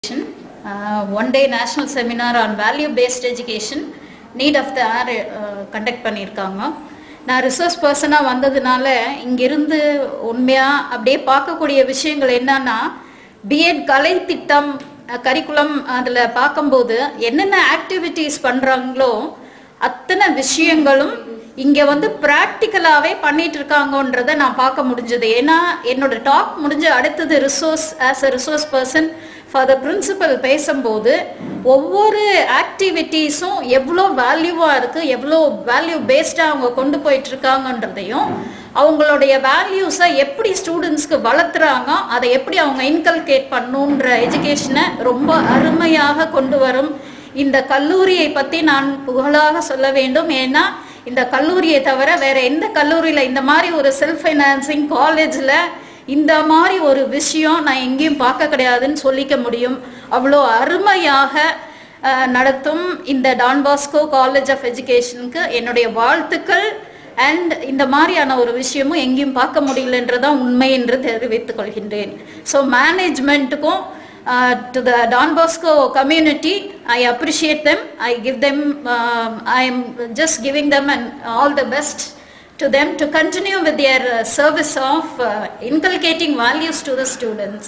One day national seminar on value based education need of the hour conduct பண்ணியிருக்காங்க நான் research பர்சனாக வந்ததுனால இங்கிருந்து உண்மையாக அப்படியே பார்க்கக்கூடிய விஷயங்கள் என்னன்னா பிஎட் கலை திட்டம் கரிக்குலம் அதில் பார்க்கும்போது என்னென்ன ஆக்டிவிட்டீஸ் பண்ணுறாங்களோ அத்தனை விஷயங்களும் இங்கே வந்து ப்ராக்டிக்கலாகவே பண்ணிட்டு இருக்காங்கன்றதை நான் பார்க்க முடிஞ்சது ஏன்னா என்னோட டாக் முடிஞ்ச அடுத்தது resource as a resource person for the principal பேசும்போது ஒவ்வொரு ஆக்டிவிட்டீஸும் எவ்வளோ வேல்யூவாக இருக்குது எவ்வளோ வேல்யூ பேஸ்டாக அவங்க கொண்டு போயிட்டு இருக்காங்கன்றதையும் அவங்களுடைய வேல்யூஸை எப்படி ஸ்டூடெண்ட்ஸ்க்கு வளர்த்துறாங்க அதை எப்படி அவங்க இன்கல்கேட் பண்ணுன்ற எஜுகேஷனை ரொம்ப அருமையாக கொண்டு வரும் இந்த கல்லூரியை பற்றி நான் புகழாக சொல்ல வேண்டும் ஏன்னா இந்த கல்லூரியை தவிர வேற எந்த கல்லூரியில் இந்த மாதிரி ஒரு செல்ஃப் ஃபைனான்சிங் காலேஜில் இந்த மாதிரி ஒரு விஷயம் நான் எங்கேயும் பார்க்க கிடையாதுன்னு சொல்லிக்க முடியும் அவ்வளோ அருமையாக அஹ், நடத்தும் இந்த டான் பாஸ்கோ காலேஜ் ஆஃப் எஜுகேஷனுக்கு என்னுடைய வாழ்த்துக்கள் அண்ட் இந்த மாதிரியான ஒரு விஷயமும் எங்கேயும் பார்க்க முடியலன்றதான் உண்மை என்று தெரிவித்துக் கொள்கின்றேன் ஸோ மேனேஜ்மெண்ட்டுக்கும் to the Don Bosco community I appreciate them I give them I am just giving them and all the best to them to continue with their uh, service of uh, inculcating values to the students.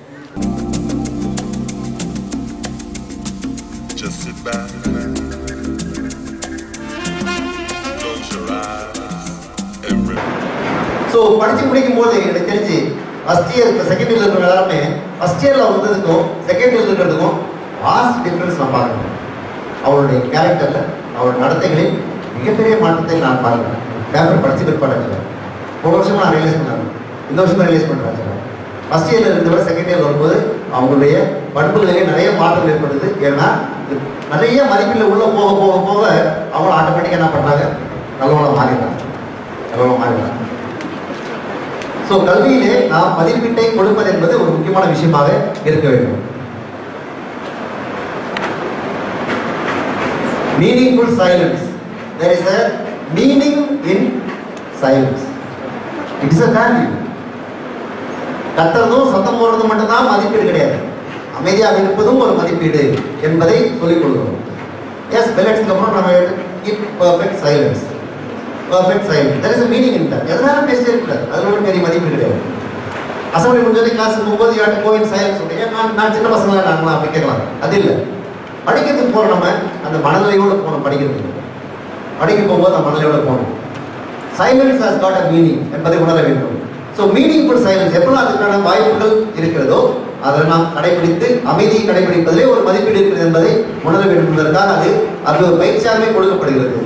Just sit back. Close your eyes. Every so படிச்சு முடிக்கும் போது எனக்கு தெரிஞ்சு first year second இயர்ல இருக்கிற எல்லாருமே first இயர்ல வந்ததுக்கும் second இயர்ல இருக்கிறதுக்கும் வாஸ்ட் டிஃபரன்ஸ் நான் பார்க்குறேன் அவருடைய கேரக்டர்ல அவருடைய நடத்தைகளில் மிகப்பெரிய மாற்றத்தை நான் பார்க்கிறேன் பேப்பர் படிச்சு பிற்பாடு போன வருஷமா நான் ரியலைஸ் பண்ணேன் இந்த வருஷமா ரியலைஸ் பண்ணுறேன் ஃபஸ்ட் இயர்ல இருந்தவரை செகண்ட் இயர் வரும்போது அவங்களுடைய பண்புகளிலே நிறைய மாற்றம் ஏற்படுது ஏன்னா இது நிறைய மதிப்பீடுல உள்ள போக போக போக அவங்க ஆட்டோமேட்டிக்காக என்ன பண்றாங்க நல்லவங்கள மாறிடுறாங்க நல்லவங்கள மாறிடுறாங்க ஸோ கல்வியிலே நாம் மதிப்பீட்டை கொடுப்பது என்பது ஒரு முக்கியமான விஷயமாக இருக்க வேண்டும் meaningful silence there is a meaning in silence it is a value கத்துறதும் சத்தம் போடுறதும் மட்டும்தான் மதிப்பீடு கிடையாது அமைதியாக இருப்பதும் ஒரு மதிப்பீடு என்பதை சொல்லிக் கொடுக்கிறோம் எஸ் பெலட்ஸ்க்கு அப்புறம் நம்ம keep perfect silence perfect silence there is meaning in that எதனாலும் பேசிட்டே இருக்கக்கூடாது அதில் ஒரு பெரிய மதிப்பு கிடையாது அசம்பிளி முடிஞ்சது கிளாஸ் போகும்போது யாட்டு கோவில் சைலன்ஸ் சொல்றீங்க நான் நான் சின்ன பசங்க நாங்களாம் அப்படி கேட்கலாம் அது இல்லை படிக்கிறதுக்கு போகிற நம்ம அந்த மனநிலையோடு போகணும் படிக்கிறதுக்கு படிக்க போகும்போது அந்த மனநிலையோடு போகணும் silence has got a meaning என்பதை உணர வேண்டும் ஸோ மீனிங்ஃபுல் சைலன்ஸ் எப்பெல்லாம் அதுக்கான வாய்ப்புகள் இருக்கிறதோ அதை நாம் கடைபிடித்து அமைதியை கடைபிடிப்பதிலே ஒரு மதிப்பீடு இருக்கிறது என்பதை உணர வேண்டும் என்பதற்காக அது அது ஒரு பயிற்சியாகவே கொடுக்கப்படுகிறது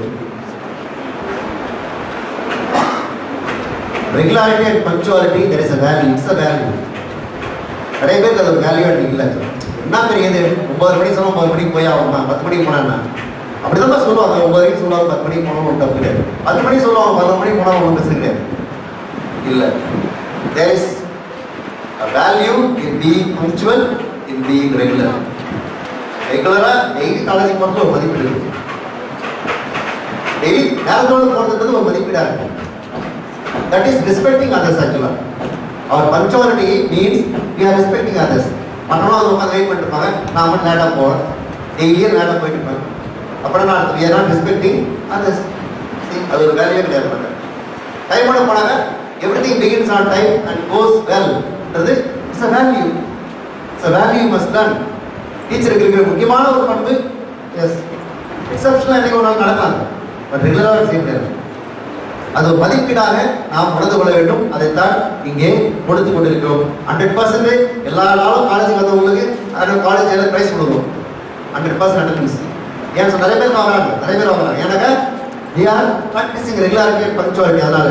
regularity and punctuality there is a value it's a value நிறைய பேருக்கு அது ஒரு வேல்யூ அண்ட் இல்லை என்ன பெரியது ஒன்பது மணிக்கு சொன்னா ஒன்பது மணிக்கு போய் ஆகணும் பத்து மணிக்கு போனா அப்படிதான் சொல்லுவாங்க ஒன்பது மணிக்கு சொல்லுவாங்க பத்து மணிக்கு போனோம் ஒன்றும் தப்பு கிடையாது பத்து மணிக்கு சொல்லுவாங்க பதினொரு மணிக்கு போனா ஒன்றும் பிரச்சனை கிடையாது இல்லை there is a value in being punctual in being regular ரெகுலரா டெய்லி காலேஜுக்கு போகிறது ஒரு மதிப்பீடு இருக்கு டெய்லி நேரத்தோடு போகிறதுன்றது ஒரு மதிப்பீடாக இருக்கும் தட் இஸ் ரெஸ்பெக்டிங் அதர்ஸ் ஆக்சுவலாக our punctuality means we are respecting others மற்றவங்க அது உட்காந்து வெயிட் பண்ணிட்டு இருப்பாங்க நான் மட்டும் லேட்டாக போவேன் டெய்லியும் லேட்டாக போயிட்டு இருப்பேன் அப்புறம் நான் we are not respecting others அது ஒரு வேலையே கிடையாது பண்ண டைமோட போனாங்க everything begins on time and goes வெல்ன்றது it's a value it's a value must done டீச்சருக்கு இருக்கிற முக்கியமான ஒரு பண்பு எஸ் எக்ஸப்ஷனாக என்னைக்கு ஒரு நாள் நடக்கலாம் பட் ரெகுலராக செய்ய முடியாது அது ஒரு மதிப்பீடாக நாம் உணர்ந்து கொள்ள வேண்டும் அதைத்தான் இங்கே கொடுத்து கொண்டிருக்கிறோம் ஹண்ட்ரட் பர்சன்டேஜ் எல்லா நாளும் காலேஜுக்கு வந்தவங்களுக்கு காலேஜ் எல்லாம் ப்ரைஸ் கொடுக்கும் ஹண்ட்ரட் பர்சன்ட் அட்டன்ஸ் ஏன் சொல் நிறைய பேர் வாங்குறாங்க நிறைய பேர் வாங்குறாங்க ஏன்னாக்கா we are practising regularity and punctuality அதனால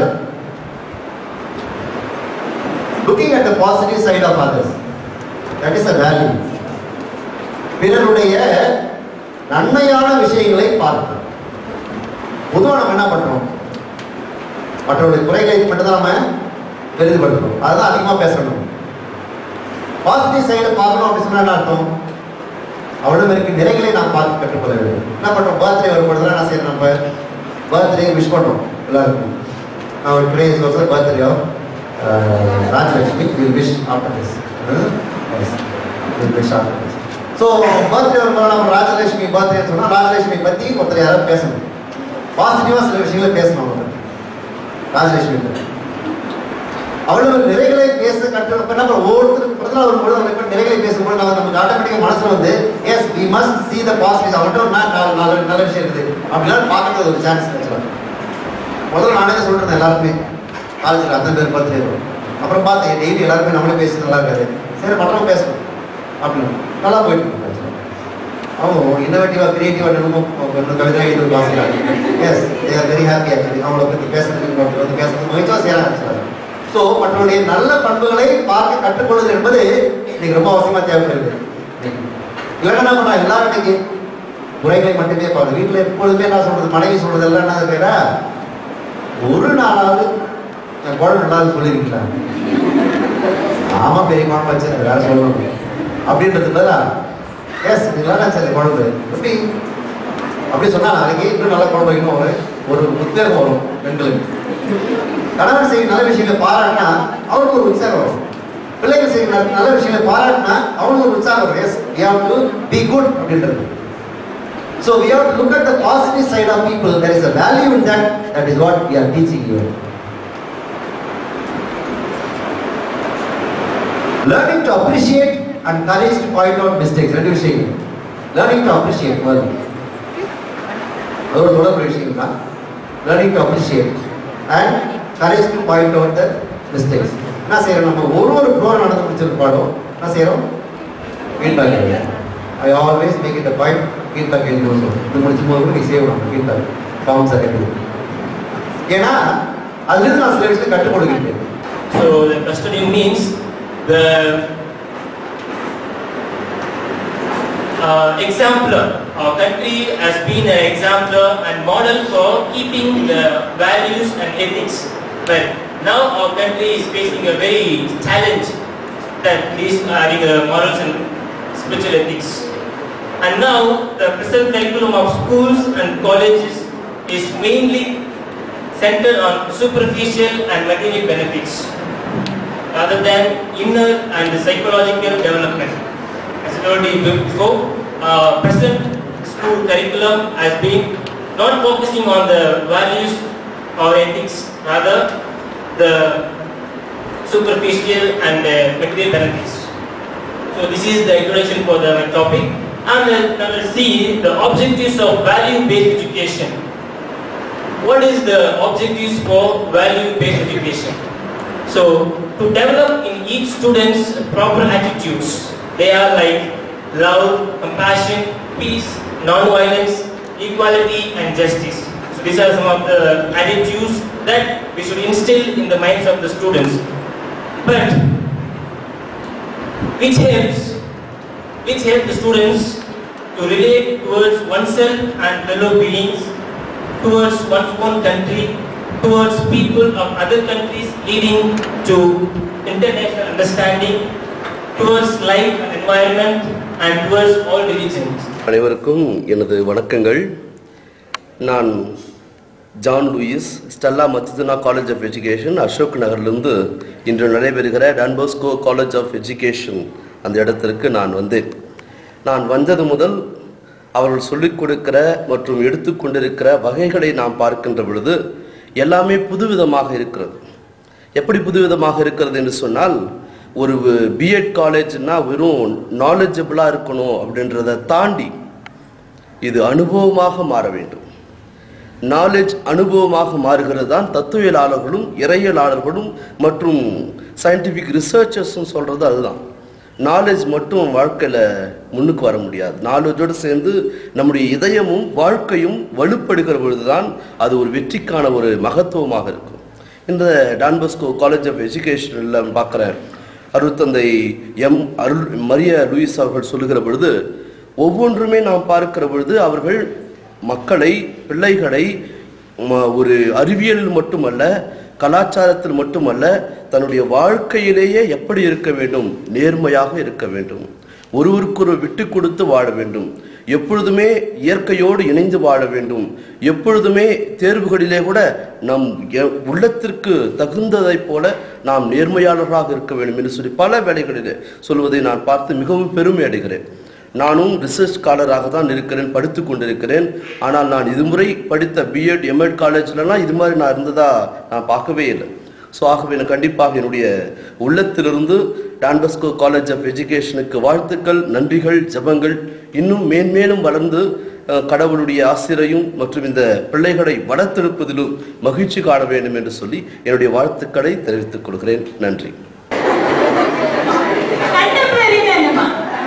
looking at the positive side of others that is a value பிறருடைய நன்மையான விஷயங்களை பார்க்கணும் பொதுவாக நம்ம என்ன பண்றோம் மற்றவருடைய குறைகளை மட்டும் தான் நம்ம பெரிதுபடுத்தணும் அதுதான் அதிகமாக பேசணும் பாசிட்டிவ் சைடு பார்க்கணும் அப்படின்னு சொன்னா என்ன அர்த்தம் அவளும் இருக்கு நிறைகளை நாம் பார்த்து கற்றுக்கொள்ள வேண்டும் என்ன பண்றோம் பர்த்டே வரும்பொழுது என்ன செய்யறோம் நம்ம பர்த்டே விஷ் பண்றோம் எல்லாருக்கும் நான் today is also birthday of Rajalakshmi will wish after this will wish after this so birthday நம்ம ராஜலட்சுமி பர்த்டே சொன்னா ராஜலட்சுமி பத்தி ஒருத்தர் யாராவது பேசணும் பாசிட்டிவா சில விஷயங்களை பேசணும் அவங்க ராஜலட்சுமி பத்தி அவ்வளவு நிறைகளை பேச கற்று இப்ப நம்ம ஒவ்வொருத்தருக்கு பிறந்தநாள் வரும்போது நம்ம இப்ப நிறைகளை பேசும்போது நம்ம நமக்கு ஆட்டோமேட்டிக்கா மனசுல வந்து yes we must see the positive அவன்கிட்ட ஒரு நாள் நல்ல நல்ல நல்ல விஷயம் இருக்குது அப்படின்னா பார்க்கறது ஒரு சான்ஸ் கிடைச்சலாம் முதல்ல நானே தான் சொல்லிட்டு எல்லாருமே காலேஜில் அத்தனை பேர் பர்த்டே வரும் அப்புறம் பார்த்தேன் டெய்லி எல்லாருமே நம்மளே பேசி நல்லா இருக்காது சரி மற்றவங்க பேசணும் அப்படின்னு நல்லா போயிட்டு இருக்கு actually. அவங்க இன்னோவேட்டிவாக கிரியேட்டிவாக என்னமோ இன்னும் கவிதை எழுதி வாசிக்கிறாங்க yes they are very happy actually அவங்கள பற்றி பேசுறதுக்கு அவங்க வந்து பேசுறது முயற்சியாக செய்யறாங்க ஸோ மற்றவருடைய நல்ல பண்புகளை பார்க்க கற்றுக்கொள்வது என்பது இன்னைக்கு ரொம்ப அவசியமா தேவைப்படுது இல்லைன்னா என்ன பண்ணா எல்லாரும் இன்னைக்கு குறைகளை மட்டுமே பார்க்கணும் வீட்டில் எப்பொழுதுமே நான் சொல்றது மனைவி சொல்றது எல்லாம் என்ன கேட்டா ஒரு நாளாவது என் குழந்தை நல்லா சொல்லியிருக்கீங்களா ஆமா பெரியம்மா வச்சு வேற சொல்லணும் அப்படின்றது பதிலா எஸ் இதெல்லாம் சரி குழம்பு எப்படி அப்படி சொன்னா நாளைக்கு இன்னும் நல்ல குழம்பு வைக்கணும் ஒரு ஒரு உத்வேகம் வரும் பெண்களுக்கு கணவன் செய்யும் நல்ல விஷயங்களை பாராட்டினா அவருக்கு ஒரு உற்சாகம் வரும் பிள்ளைகள் செய்யும் நல்ல- நல்ல விஷயங்களை பாராட்டினா அவங்களுக்கு ஒரு உற்சாகம் வரும் yes we have to be good அப்படின்றது So we have to look at the positive side of people. There is a value in that. That is what we are teaching you. Learning to appreciate and courage to point out mistakes. ரெண்டு விஷயங்கள் learning to appreciate முதல் அது ஒரு முதல் விஷயம் தான் learning to appreciate and courage to point out the mistakes என்ன செய்யறோம் நம்ம ஒரு ஒரு ப்ரோக்ராம் நடந்து முடிச்சிருப்பாடும் என்ன செய்யறோம் feedback I always make it a point feedback எழுதி சொல்லுவோம் இது முடிச்சும் போது கூட நீ சேவ் பண்ணணும் ஃபீட்பேக் ஃபார்ம் செகண்ட் ஏன்னா அதுலேருந்து நான் சில விஷயத்தை கற்றுக் கொடுக்கிறேன் So the custodian means the uh, exemplar. Our country has been an exemplar and model for keeping the values and ethics. But now our country is facing a very challenge that is having a morals and spiritual ethics. And now the present curriculum of schools and colleges is mainly centered on superficial and material benefits rather than inner and psychological development. As I told you before, uh, present school curriculum has been not focusing on the values or ethics, rather the superficial and uh, material benefits. So this is the introduction for the topic. And then now let's see the objectives of value-based education. What is the objectives for value-based education? So to develop in each student's proper attitudes, they are like love, compassion, peace, non-violence, equality and justice. So these are some of the attitudes that we should instill in the minds of the students. But which helps, which help the students to relate towards oneself and fellow beings, towards one's own country, towards people of other countries, leading to international understanding, towards life and environment, and towards all religions. அனைவருக்கும் எனது வணக்கங்கள் நான் John Louis Stella மத்திதுனா college of education Ashok நகர்லேருந்து இன்று நடைபெறுகிற Don Bosco college of education அந்த இடத்திற்கு நான் வந்தேன் நான் வந்தது முதல் அவர்கள் சொல்லிக் கொடுக்கிற மற்றும் எடுத்துக்கொண்டிருக்கிற வகைகளை நாம் பார்க்கின்ற பொழுது எல்லாமே புதுவிதமாக இருக்கிறது எப்படி புதுவிதமாக இருக்கிறது என்று சொன்னால் ஒரு பிஎட் காலேஜ்னா வெறும் நாலேஜபிளாக இருக்கணும் அப்படின்றத தாண்டி இது அனுபவமாக மாற வேண்டும் நாலேஜ் அனுபவமாக மாறுகிறது தான் தத்துவியலாளர்களும் இறையலாளர்களும் மற்றும் சயின்டிஃபிக் ரிசர்ச்சர்ஸும் சொல்கிறது அதுதான் நாலேஜ் மட்டும் வாழ்க்கையில் முன்னுக்கு வர முடியாது நாலேஜோடு சேர்ந்து நம்முடைய இதயமும் வாழ்க்கையும் வலுப்படுகிற பொழுதுதான் அது ஒரு வெற்றிக்கான ஒரு மகத்துவமாக இருக்கும் இந்த டான்பஸ்கோ காலேஜ் ஆஃப் எஜுகேஷனில் பார்க்குற அருத்தந்தை எம் அருள் மரிய லூயிஸ் அவர்கள் சொல்லுகிற பொழுது ஒவ்வொன்றுமே நாம் பார்க்கிற பொழுது அவர்கள் மக்களை பிள்ளைகளை ம- ஒரு அறிவியல் மட்டுமல்ல கலாச்சாரத்தில் மட்டுமல்ல தன்னுடைய வாழ்க்கையிலேயே எப்படி இருக்க வேண்டும் நேர்மையாக இருக்க வேண்டும் ஒருவருக்கொரு விட்டு கொடுத்து வாழ வேண்டும் எப்பொழுதுமே இயற்கையோடு இணைந்து வாழ வேண்டும் எப்பொழுதுமே தேர்வுகளிலே கூட நம் எ- உள்ளத்திற்கு தகுந்ததைப் போல நாம் நேர்மையாளர்களாக இருக்க வேண்டும் என்று சொல்லி பல வேளைகளிலே சொல்வதை நான் பார்த்து மிகவும் பெருமை அடைகிறேன் நானும் ரிசர்ச் ஸ்காலராக தான் இருக்கிறேன் படித்து கொண்டிருக்கிறேன் ஆனால் நான் இதுமுறை படித்த பிஎட் எம்எட் காலேஜ்லலாம் இது மாதிரி நான் இருந்ததா நான் பார்க்கவே இல்லை ஸோ ஆகவே நான் கண்டிப்பாக என்னுடைய உள்ளத்திலிருந்து டான்பஸ்கோ காலேஜ் ஆஃப் எஜுகேஷனுக்கு வாழ்த்துக்கள் நன்றிகள் ஜெபங்கள் இன்னும் மேன்மேலும் வளர்ந்து அஹ், கடவுளுடைய ஆசிரையும் மற்றும் இந்த பிள்ளைகளை வளர்த்தெடுப்பதிலும் மகிழ்ச்சி காண வேண்டும் என்று சொல்லி என்னுடைய வாழ்த்துக்களை தெரிவித்துக் கொள்கிறேன் நன்றி Contemporary என்னமா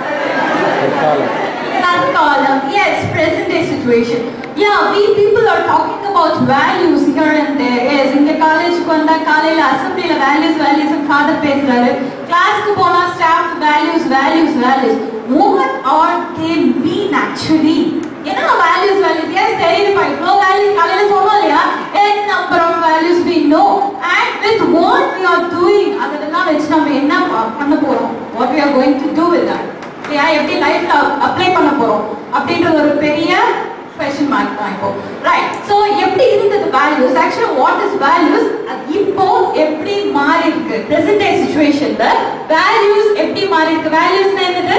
தற்காலம் yes present day situation yeah we people are talking about values here and there yes இந்த காலேஜுக்கு வந்தா காலையில அசம்பிளில values values ஃபாதர் பேசுறாரு கிளாஸ்க்கு போனா staff values values values what are they mean actually என்ன values values yes தெரியுதுப்பா இவ்வளோ values காலையில சொன்னோம் இல்லையா n number of values we know and with what we are doing அதெல்லாம் வச்சு நம்ம என்ன ப- பண்ண போறோம் what we are going to do with that இல்லையா எப்படி லைஃப்ல அப்ளை பண்ண போறோம் அப்படின்றது ஒரு பெரிய கொஸ்டின் மார்க் தான் இப்போ ரைட் சோ எப்படி இருந்தது வேல்யூஸ் ஆக்சுவலா வாட் இஸ் வேல்யூஸ் இப்போ எப்படி மாறி இருக்கு பிரசன்ட் டே சிச்சுவேஷன்ல வேல்யூஸ் எப்படி மாறி இருக்கு வேல்யூஸ்னா என்னது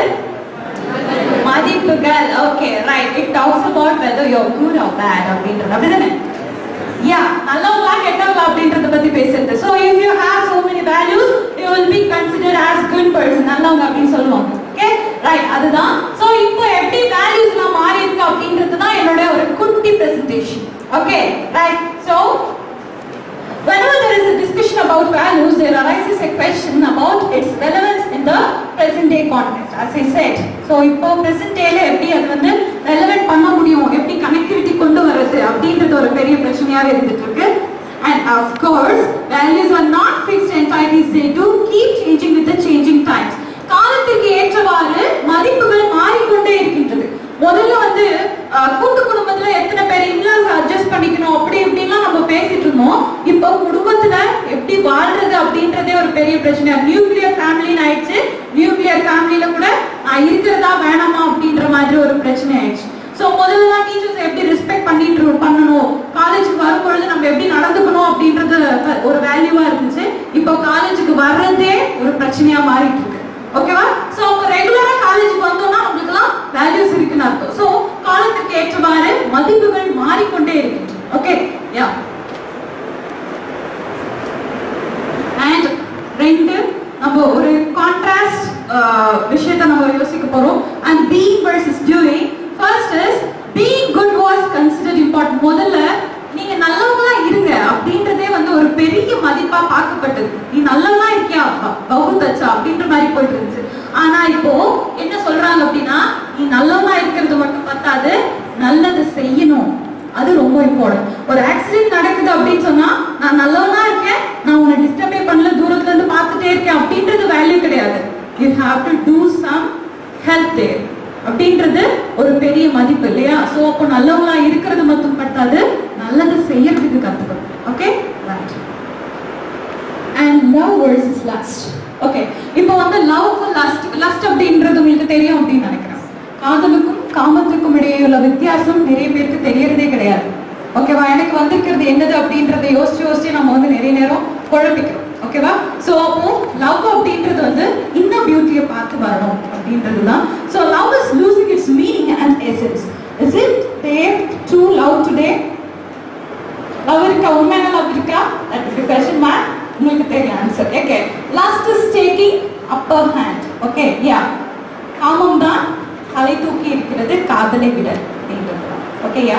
மதிப்புகள் okay right it talks about whether you are good or bad அப்படின்றது அப்படிதானே யா நல்லவங்களா கெட்டவங்களா அப்படின்றத பத்தி பேசுறது so if you have so many values you will be considered as good person நல்லவங்க அப்படின்னு சொல்லுவாங்க ஓகே ரைட் அதுதான் சோ இப்போ எப்படி வேல்யூஸ்லாம் மாறி இருக்கு அப்படின்றது தான் என்னோட ஒரு குட்டி presentation okay right so Whenever there is a discussion about values, there arises a question about its relevance in the present day context. As I said, so இப்போ present dayல எப்படி அது வந்து relevant பண்ண முடியும் எப்படி connectivity கொண்டு வர்றது அப்படின்றது ஒரு பெரிய பிரச்சனையாவே இருந்துட்டு இருக்கு And of course, values are not fixed entities. They do keep changing with the changing times. காலத்திற்கு ஏற்றவாறு மதிப்புகள் மாறிக்கொண்டே இருக்கின்றது முதல்ல வந்து அஹ், கூட்டு குடும்பத்துல எத்தனை பேர் இன்லாஸ் அட்ஜஸ்ட் பண்ணிக்கணும் அப்படி இப்படின்லாம் நம்ம பேசிட்டு இருந்தோம் இப்போ குடும்பத்துல எப்படி வாழ்றது அப்படின்றதே ஒரு பெரிய பிரச்சனை நியூக்ளியர் ஃபேமிலின்னு ஆயிடுச்சு நியூக்ளியர் ஃபேமிலியில கூட நான் இருக்கிறதா வேணாமா அப்படின்ற மாதிரி ஒரு பிரச்சனை ஆயிடுச்சு சோ முதல்ல டீச்சர்ஸ் எப்படி ரெஸ்பெக்ட் பண்ணிட்டு இரு- பண்ணணும் காலேஜுக்கு வரும்பொழுது நம்ம எப்படி நடந்துக்கணும் அப்படின்றது ஒரு வேல்யூவா இருந்துச்சு இப்போ காலேஜுக்கு வர்றதே ஒரு பிரச்சனையா மாறிட்டு இருக்கு ஓகேவா சோ அவங்க ரெகுலரா காலேஜுக்கு வந்தோம்னா அவங்களுக்குலாம் வேல்யூஸ் இருக்குன்னு அர்த்தம் சோ காலத்துக்கு ஏற்றவாறு மதிப்புகள் மாறிக்கொண்டே இருக்கு ஓகே யா அண்ட் ரெண்டு நம்ம ஒரு கான்ட்ராஸ்ட் விஷயத்தை நம்ம யோசிக்க போறோம் and being versus doing first is being good was considered important முதல்ல நீங்க நல்லவங்களா இருங்க அப்படின்றதே வந்து ஒரு பெரிய மதிப்பா பார்க்கப்பட்டது நீ நல்லவங்களா இருக்கியா பகுத்தச்சா அப்படின்ற மாதிரி போயிட்டு இருந்துச்சு ஆனா இப்போ என்ன சொல்றாங்க அப்படின்னா நீ நல்லவங்களா இருக்கிறது மட்டும் பத்தாது நல்லது செய்யணும் அது ரொம்ப இம்பார்ட்டன்ட் ஒரு ஆக்சிடென்ட் நடக்குது அப்படின்னு சொன்னா நான் நல்லவனா இருக்கேன் நான் உன்னை டிஸ்டர்பே பண்ணல தூரத்துல இருந்து பார்த்துட்டே இருக்கேன் அப்படின்றது வேல்யூ கிடையாது you have to do some help there அப்படின்றது ஒரு பெரிய மதிப்பு இல்லையா சோ அப்போ நல்லவங்களா இருக்கிறது மட்டும் பத்தாது நல்லது செய்யறதுக்கு கத்துக்கணும் okay right and love versus lust okay இப்போ வந்து லவ்க்கும் லஸ்ட் லஸ்ட் அப்படின்றது உங்களுக்கு தெரியும் அப்படின்னு நினைக்கிறேன் காதலுக்கும் காமத்துக்கும் இடையே உள்ள வித்தியாசம் நிறைய பேருக்கு தெரியறதே கிடையாது ஓகேவா எனக்கு வந்திருக்கிறது என்னது அப்படின்றத யோசிச்சு யோசிச்சு நம்ம வந்து நிறைய நேரம் குழப்பிக்கிறோம் ஓகேவா சோ அப்போ லவ் அப்படின்றது வந்து இன்னும் பியூட்டியை பார்த்து வரணும் அப்படின்றது தான் so love is losing its meaning and essence is it there to love today love இருக்கா உண்மையான லவ் இருக்கா தட் இஸ் கொஸ்டின் மார்க் உங்களுக்கு தெரியும் answer okay lust is taking upper hand okay yeah காமம் தான் தலை தூக்கி இருக்கிறது காதலை விட அப்படின்றது okay yeah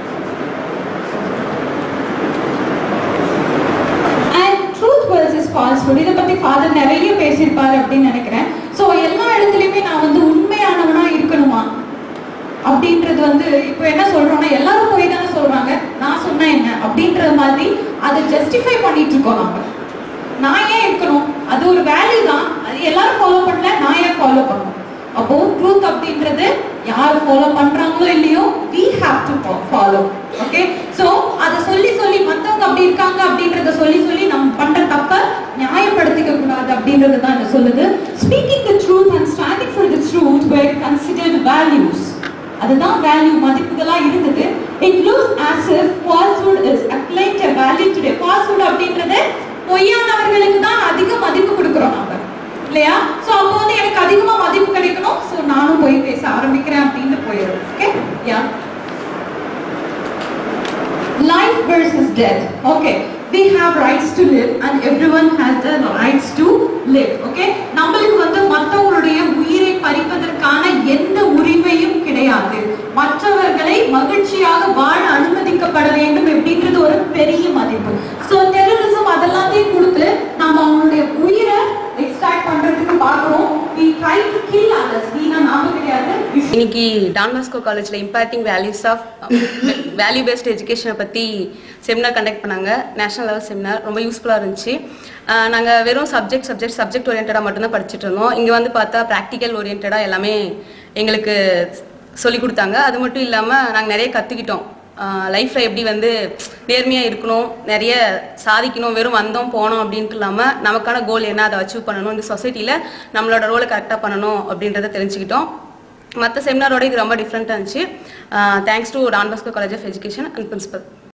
and truth versus falsehood இதை பத்தி ஃபாதர் நிறைய பேசியிருப்பாரு அப்படின்னு நினைக்கிறேன் ஸோ எல்லா இடத்துலையுமே நான் வந்து உண்மையானவனா இருக்கணுமா அப்படின்றது வந்து இப்போ என்ன சொல்றோம்னா எல்லாரும் போய் தானே சொல்றாங்க நான் சொன்னா என்ன அப்படின்றது மாதிரி அதை ஜஸ்டிஃபை பண்ணிட்டு இருக்கோம் நம்ம நான் ஏன் இருக்கணும் அது ஒரு வேல்யூ தான் அது எல்லாரும் ஃபாலோ பண்ணல நான் ஏன் ஃபாலோ பண்ணணும் அப்போ ட்ரூத் அப்படின்றது யார் ஃபாலோ பண்றாங்களோ இல்லையோ we have to follow okay so அதை சொல்லி சொல்லி மத்தவங்க அப்படி இருக்காங்க அப்படின்றத சொல்லி சொல்லி நம்ம பண்ற தப்ப நியாயப்படுத்திக்க கூடாது அப்படின்றது தான் இது சொல்லுது speaking the truth and standing for the truth were considered values அதுதான் வேல்யூ மதிப்புகளா இருந்தது it lose as if falsehood is acclaimed a value today falsehood அப்படின்றது பொய்யானவர்களுக்கு தான் அதிக மதிப்பு கொடுக்குறோம் நம்ம இல்லையா சோ அப்போ வந்து எனக்கு அதிகமா மதிப்பு கிடைக்கணும் சோ நானும் போய் பேச ஆரம்பிக்கிறேன் அப்படின்னு போயிடும் okay yeah life versus death okay we have rights to live and everyone has the rights to live okay நம்மளுக்கு வந்து மற்றவங்களுடைய உயிரை பறிப்பதற்கான எந்த உரிமையும் கிடையாது மற்றவர்களை மகிழ்ச்சியாக வாழ அனுமதிக்கப்பட வேண்டும் அப்படின்றது ஒரு பெரிய மதிப்பு சோ டெரரிசம் அதெல்லாத்தையும் கொடுத்து நம்ம அவங்களுடைய உயிரை எக்ஸ்ட்ராக்ட் பண்றதுக்கு பார்க்கிறோம் we try to kill others வீணா நாம கிடையாது We should இன்னைக்கு டான்பாஸ்கோ காலேஜில் impacting values of value based எஜுகேஷனை பற்றி செமினார் கண்டக்ட் பண்ணாங்க நேஷனல் லெவல் செமினார் ரொம்ப யூஸ்ஃபுல்லாக இருந்துச்சு நாங்கள் வெறும் சப்ஜெக்ட் சப்ஜெக்ட் சப்ஜெக்ட் ஓரியன்டாக மட்டும்தான் படிச்சுட்டு இருந்தோம் இங்கே வந்து பார்த்தா ப்ராக்டிக்கல் ஓரியன்டாக எல்லாமே எங்களுக்கு சொல்லி கொடுத்தாங்க அது மட்டும் இல்லாமல் நாங்கள் நிறைய கற்றுக்கிட்டோம் லைஃப்பில் எப்படி வந்து நேர்மையாக இருக்கணும் நிறைய சாதிக்கணும் வெறும் வந்தோம் போனோம் அப்படின்ட்டு இல்லாமல் நமக்கான கோல் என்ன அதை அச்சீவ் பண்ணணும் இந்த சொசைட்டியில் நம்மளோட ரோலை கரெக்டாக பண்ணணும் அப்படின்றத தெரிஞ்சுக்கிட்டோம் மற்ற செமினாரோட இது ரொம்ப டிஃப்ரெண்ட்டாக இருந்துச்சு thanks to Don Bosco college of education and principal